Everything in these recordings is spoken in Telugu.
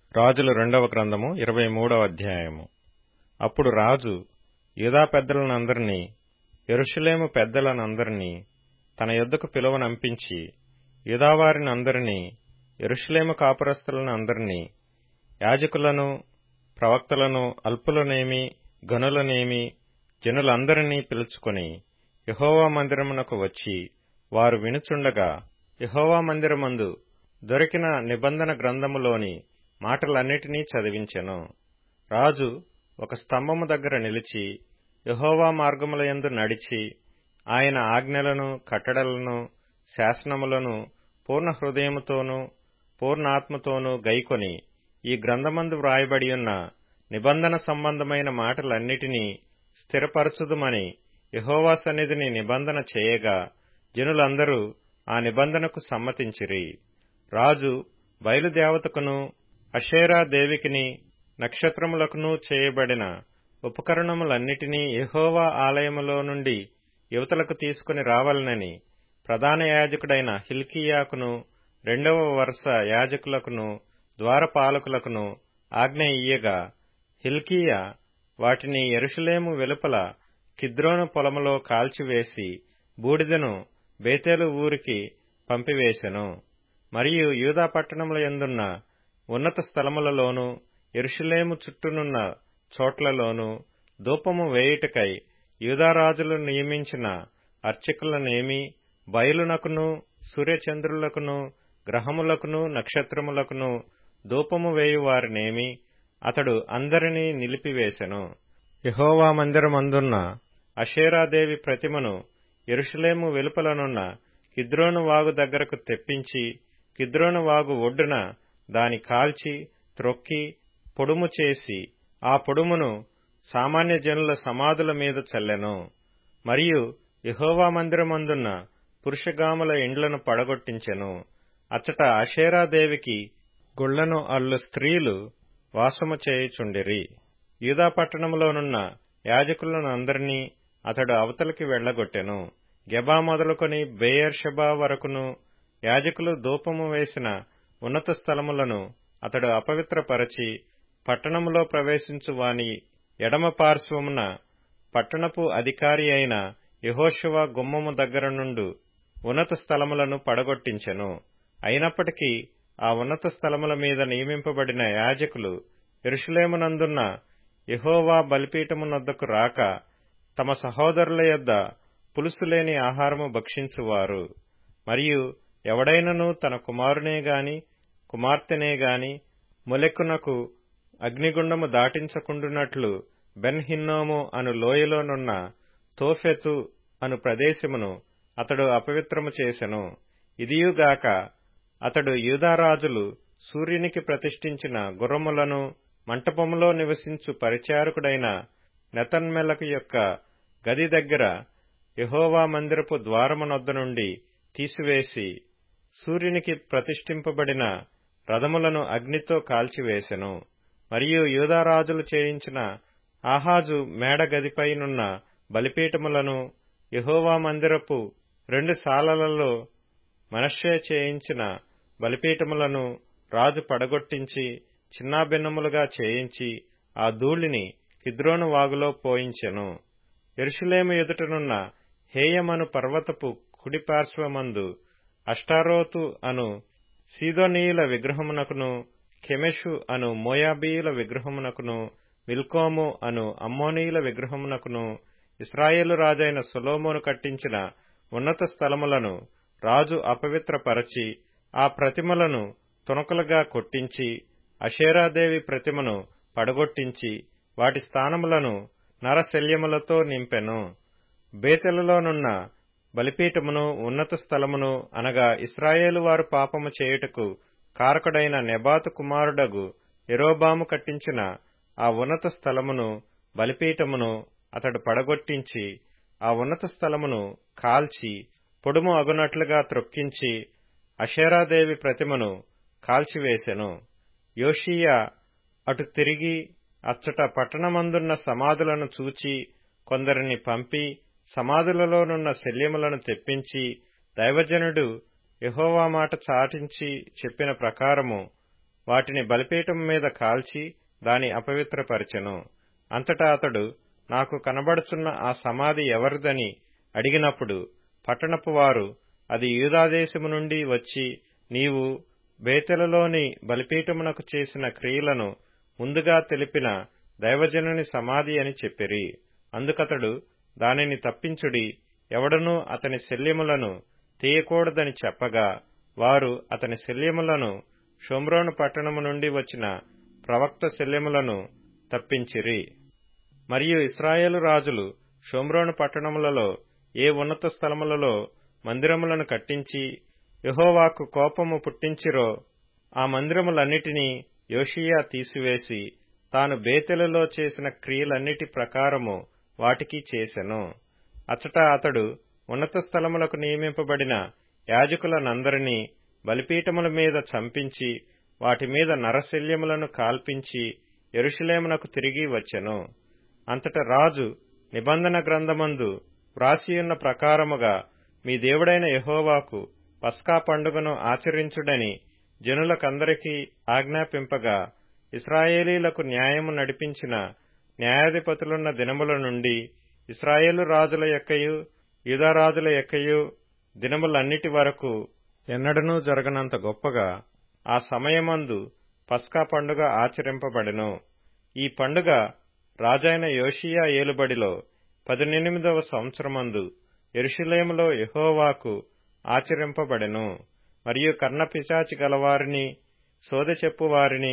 రాజుల రెండవ గ్రంథము ఇరవై మూడవ అధ్యాయము అప్పుడు రాజు యూదా పెద్దలనందరినీ యెరూషలేము పెద్దలనందరినీ తన యొద్దకు పిలువనంపించి యూదావారినందరినీ యెరూషలేము కాపురస్తులనందరినీ యాజకులను ప్రవక్తలను అల్పులనేమి గనులనేమి జనులందరినీ పిలుచుకొని యెహోవా మందిరమునకు వచ్చి వారు వినుచుండగా యెహోవా మందిరమందు దొరికిన నిబంధన గ్రంథములోని మాటలన్నిటినీ చదివించెను రాజు ఒక స్తంభము దగ్గర నిలిచి యెహోవా మార్గములయందు నడిచి ఆయన ఆజ్ఞలను కట్టడలను శాసనములను పూర్ణ హృదయముతోనూ పూర్ణాత్మతోనూ గైకొని ఈ గ్రంథమందు వ్రాయబడియున్న నిబంధన సంబంధమైన మాటలన్నిటినీ స్థిరపరచుదుమని యెహోవా సన్నిధిని నిబంధన చేయగా జనులందరూ ఆ నిబంధనకు సమ్మతించిరి రాజు బయలుదేవతకును అషేరా దేవికిని నక్షత్రములకును చేయబడిన ఉపకరణములన్నిటినీ యెహోవా ఆలయములో నుండి యువతలకు తీసుకుని రావాలనని ప్రధాన యాజకుడైన హిల్కీయాకును రెండవ వరుస యాజకులకును ద్వారపాలకులకును ఆజ్ఞ ఇయ్యగా హిల్కీయా వాటిని ఎరుషలేము వెలుపల కిద్రోను పొలములో కాల్చివేసి బూడిదను బేతేలు ఊరికి పంపివేశెను మరియు యూదా పట్టణముల ఎందున్న ఉన్నత స్థలములలోనూ ఎరుషలేము చుట్టూనున్న చోట్లలోనూ ధూపము వేయుటకై యూదారాజులు నియమించిన అర్చకులనేమి బయలునకును సూర్యచంద్రులకును గ్రహములకును నక్షత్రములకును ధూపము వేయువారినేమి అతడు అందరినీ నిలిపివేశెను యహోవా మందిరమందున్న అషేరాదేవి ప్రతిమను ఎరుషలేము వెలుపలనున్న కిద్రోను వాగు దగ్గరకు తెప్పించి కిద్రోను వాగు ఒడ్డున దాని కాల్చి త్రొక్కి పొడుము చేసి ఆ పొడుమును సామాన్య జనుల సమాధుల మీద చల్లెను మరియు యహోవా మందిరమందున్న పురుషగాముల ఇండ్లను పడగొట్టించెను అచ్చట అషేరాదేవికి గుళ్లను అల్లు స్త్రీలు వాసము చేయుచుండిరి యూదా పట్టణములోనున్న యాజకులనందరినీ అతడు అవతలికి వెళ్లగొట్టెను గెబా మొదలుకొని బేయర్షబా వరకును యాజకులు ధూపము వేసిన ఉన్నత స్థలములను అతడు అపవిత్రపరచి పట్టణములో ప్రవేశించు వాని ఎడమ పార్శ్వమున పట్టణపు అధికారి అయిన యహోశివ గుమ్మము దగ్గర నుండు ఉన్నత స్థలములను పడగొట్టించెను అయినప్పటికీ ఆ ఉన్నత స్థలముల మీద నియమింపబడిన యాజకులు ఎరుషులేమునందున్న యహోవా బలిపీఠమునొద్దకు రాక తమ సహోదరుల యొద్ద పులుసులేని ఆహారము భక్షించువారు మరియు ఎవడైనను తన కుమారునే గాని కుమార్తెనే గాని మొలెక్కునకు అగ్నిగుండము దాటించకుండునట్లు బెన్ హిన్నోము అను లోయలోనున్న తోఫెతు అను ప్రదేశమును అతడు అపవిత్రము చేసెను ఇదియుగాక అతడు యూదారాజులు సూర్యునికి ప్రతిష్ఠించిన గుర్రములను మంటపములో నివసించు పరిచారకుడైన నెతన్మెలకు యొక్క గది దగ్గర యహోవా మందిరపు ద్వారమునొద్ద నుండి తీసివేసి సూర్యునికి ప్రతిష్ఠింపబడిన రథములను అగ్నితో కాల్చివేశెను మరియు యూదారాజులు చేయించిన ఆహాజు మేడ గదిపైనున్న బలిపీఠములను యహోవా మందిరపు రెండు సాలలలో మనషే చేయించిన బలిపీఠములను రాజు పడగొట్టించి చిన్నాభిన్నములుగా చేయించి ఆ ధూళిని కిద్రోను వాగులో పోయించెను ఎరుషులేము ఎదుటనున్న హేయమను పర్వతపు కుడి పార్శ్వమందు అష్టారోతు అను సీదోనీయుల విగ్రహమునకును కెమెషు అను మోయాబీయుల విగ్రహమునకును మిల్కోము అను అమ్మోనీయుల విగ్రహమునకును ఇస్రాయేలు రాజైన సొలోమోను కట్టించిన ఉన్నత స్థలములను రాజు అపవిత్రపరచి ఆ ప్రతిమలను తునకలుగా కొట్టించి అషేరాదేవి ప్రతిమను పడగొట్టించి వాటి స్థానములను నరశల్యములతో నింపెను బేతెలలోనున్న బలిపీఠమును ఉన్నత స్థలమును అనగా ఇస్రాయేలు వారు పాపము చేయుటకు కారకుడైన నెబాతు కుమారుడగు ఎరోబాము కట్టించిన ఆ ఉన్నత స్థలమును బలిపీఠమును అతడు పడగొట్టించి ఆ ఉన్నత స్థలమును కాల్చి పొడుము అగునట్లుగా త్రొక్కించి అషేరాదేవి ప్రతిమను కాల్చివేశెను యోషియా అటు తిరిగి అచ్చట పట్టణమందున్న సమాధులను చూచి కొందరిని పంపి సమాధులలోనున్న శల్యములను తెప్పించి దైవజనుడు యహోవా మాట చాటించి చెప్పిన ప్రకారము వాటిని బలిపీఠం మీద కాల్చి దాని అపవిత్రపరచెను అంతటా అతడు నాకు కనబడుచున్న ఆ సమాధి ఎవరిదని అడిగినప్పుడు పట్టణపు వారు అది యూదాదేశము నుండి వచ్చి నీవు బేతెలలోని బలిపీఠమునకు చేసిన క్రియలను ముందుగా తెలిపిన దైవజనుని సమాధి అని చెప్పిరి అందుకతడు దానిని తప్పించుడి ఎవడనూ అతని శల్యములను తీయకూడదని చెప్పగా వారు అతని శల్యములను షోమ్రోను పట్టణము నుండి వచ్చిన ప్రవక్త శల్యములను తప్పించిరి మరియు ఇస్రాయేలు రాజులు షోమ్రోను పట్టణములలో ఏ ఉన్నత స్థలములలో మందిరములను కట్టించి యహోవాకు కోపము పుట్టించిరో ఆ మందిరములన్నిటినీ యోషియా తీసివేసి తాను బేతెలలో చేసిన క్రియలన్నిటి ప్రకారము వాటికి చేసెను అచట అతడు ఉన్నత స్థలములకు నియమింపబడిన యాజకులనందరినీ బలిపీఠముల మీద చంపించి వాటి మీద నరశల్యములను కాల్పించి ఎరుషులేమునకు తిరిగి వచ్చెను అంతట రాజు నిబంధన గ్రంథమందు వ్రాసియున్న ప్రకారముగా మీ దేవుడైన యహోవాకు పస్కా పండుగను ఆచరించుడని జనులకందరికీ ఆజ్ఞాపింపగా ఇస్రాయేలీలకు న్యాయము నడిపించిన న్యాయాధిపతులున్న దినముల నుండి ఇస్రాయేలు రాజుల యొక్కయు యూదారాజుల యొక్కయు దినములన్నిటి వరకు ఎన్నడనూ జరగనంత గొప్పగా ఆ సమయమందు పస్కా పండుగ ఆచరింపబడెను ఈ పండుగ రాజైన యోషియా ఏలుబడిలో పదునెనిమిదవ సంవత్సరమందు ఎరుషులేములో యహోవాకు ఆచరింపబడెను మరియు కర్ణపిశాచి గలవారిని సోద చెప్పువారిని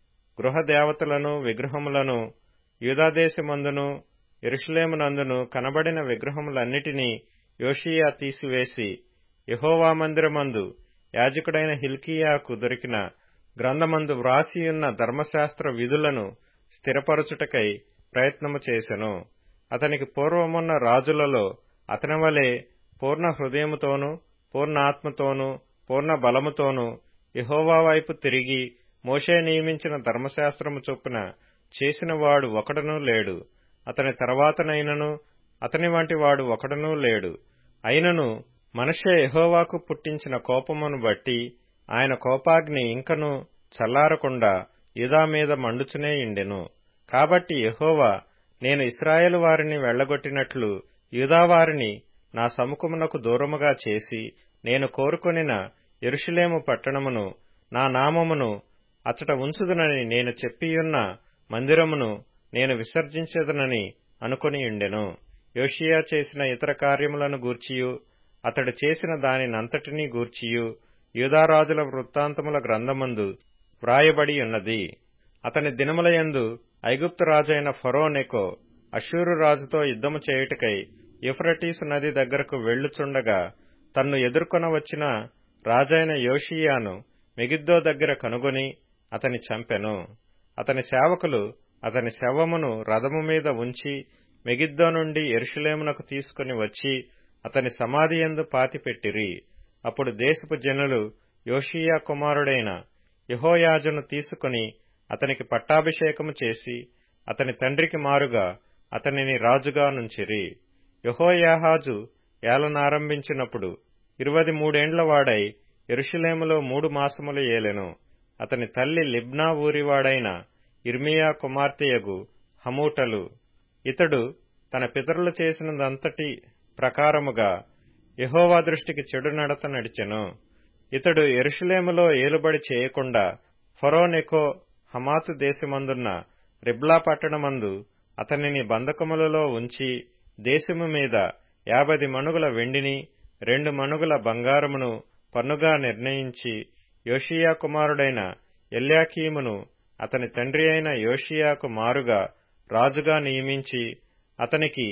గృహదేవతలను విగ్రహములను యూదాదేశమందును ఎరుషులేమునందును కనబడిన విగ్రహములన్నిటినీ యోషియా తీసివేసి యహోవా మందిరమందు యాజకుడైన హిల్కియాకు దొరికిన గ్రంథమందు వ్రాసియున్న ధర్మశాస్త్ర విధులను స్థిరపరచుటకై ప్రయత్నము చేసెను అతనికి పూర్వమున్న రాజులలో అతని వలె పూర్ణ హృదయముతోనూ పూర్ణ ఆత్మతోనూ పూర్ణ బలముతోనూ యహోవా వైపు తిరిగి మోషే నియమించిన ధర్మశాస్త్రము చొప్పున చేసినవాడు ఒకడనూ లేడు అతని తర్వాతనైనను అతని వంటి వాడు ఒకడనూ లేడు అయినను మనుష్య యహోవాకు పుట్టించిన కోపమును బట్టి ఆయన కోపాగ్ని ఇంకను చల్లారకుండా యూదా మీద మండుచునే ఇండెను కాబట్టి యహోవా నేను ఇస్రాయేలు వారిని వెళ్లగొట్టినట్లు యూదావారిని నా సముఖమునకు దూరముగా చేసి నేను కోరుకొనిన ఎరుషులేము పట్టణమును నా నామమును అచట ఉంచుదునని నేను చెప్పియున్న మందిరమును నేను విసర్జించదనని అనుకొనియుండెను యోషియా చేసిన ఇతర కార్యములను గూర్చియు అతడు చేసిన దానినంతటినీ గూర్చియు యూదారాజుల వృత్తాంతముల గ్రంథమందు వ్రాయబడి ఉన్నది అతని దినములయందు ఐగుప్తు రాజైన ఫరోనెకో అషూరు రాజుతో యుద్ధము చేయుటకై యుఫ్రటీసు నది దగ్గరకు వెళ్లుచుండగా తన్ను ఎదుర్కొన వచ్చిన రాజైన యోషియాను మెగిద్దో దగ్గర కనుగొని అతని చంపెను అతని సేవకులు అతని శవమును రథము మీద ఉంచి మెగిద్దో నుండి ఎరుషులేమునకు తీసుకుని వచ్చి అతని సమాధి ఎందు పాతిపెట్టిరి అప్పుడు దేశపు జనులు యోషియా కుమారుడైన యహోయాజును తీసుకుని అతనికి పట్టాభిషేకము చేసి అతని తండ్రికి మారుగా అతనిని రాజుగా నుంచిరి యహోయాహాజు ఏలనారంభించినప్పుడు ఇరువది మూడేండ్ల వాడై ఎరుషులేములో మూడు మాసములు ఏలెను అతని తల్లి లిబ్నా ఊరివాడైన ఇర్మియా కుమార్తెయగు హమూటలు ఇతడు తన పితరులు చేసినదంతటి ప్రకారముగా యహోవా దృష్టికి చెడు నడత నడిచెను ఇతడు ఎరుషులేములో ఏలుబడి చేయకుండా ఫరోనెకో హమాతు దేశమందున్న రిబ్లా పట్టణమందు అతనిని బంధకములలో ఉంచి దేశము మీద యాభది మణుగుల వెండిని రెండు మణుగుల బంగారమును పన్నుగా నిర్ణయించి యోషియా కుమారుడైన ఎల్యాకీమును అతని తండ్రి అయిన యోషియాకు మారుగా రాజుగా నియమించి అతనికి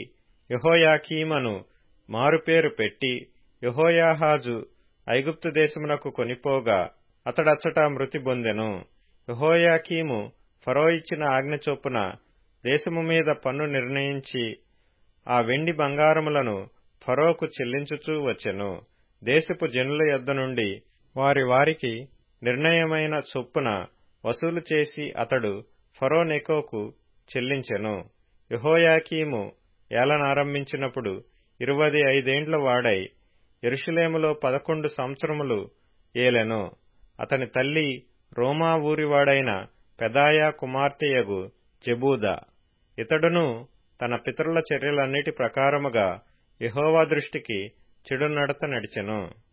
యహోయాకీమను మారుపేరు పెట్టి యహోయాహాజు ఐగుప్తు దేశమునకు కొనిపోగా అతడచ్చట మృతి పొందెను యహోయాకీము ఫరో ఇచ్చిన ఆజ్ఞ చొప్పున దేశము మీద పన్ను నిర్ణయించి ఆ వెండి బంగారములను ఫరోకు చెల్లించుచూ వచ్చెను దేశపు జనుల యొద్ద నుండి వారి వారికి నిర్ణయమైన చొప్పున వసూలు చేసి అతడు ఫరో నెకోకు చెల్లించెను యహోయాకీము ఏలనారంభించినప్పుడు ఇరువది ఐదేండ్ల వాడై ఎరుషులేములో పదకొండు సంవత్సరములు ఏలెను అతని తల్లి రోమా ఊరివాడైన పెదాయా కుమార్తెయగు జెబూదా ఇతడును తన పితరుల చర్యలన్నిటి ప్రకారముగా యహోవా దృష్టికి చెడు నడత నడిచెను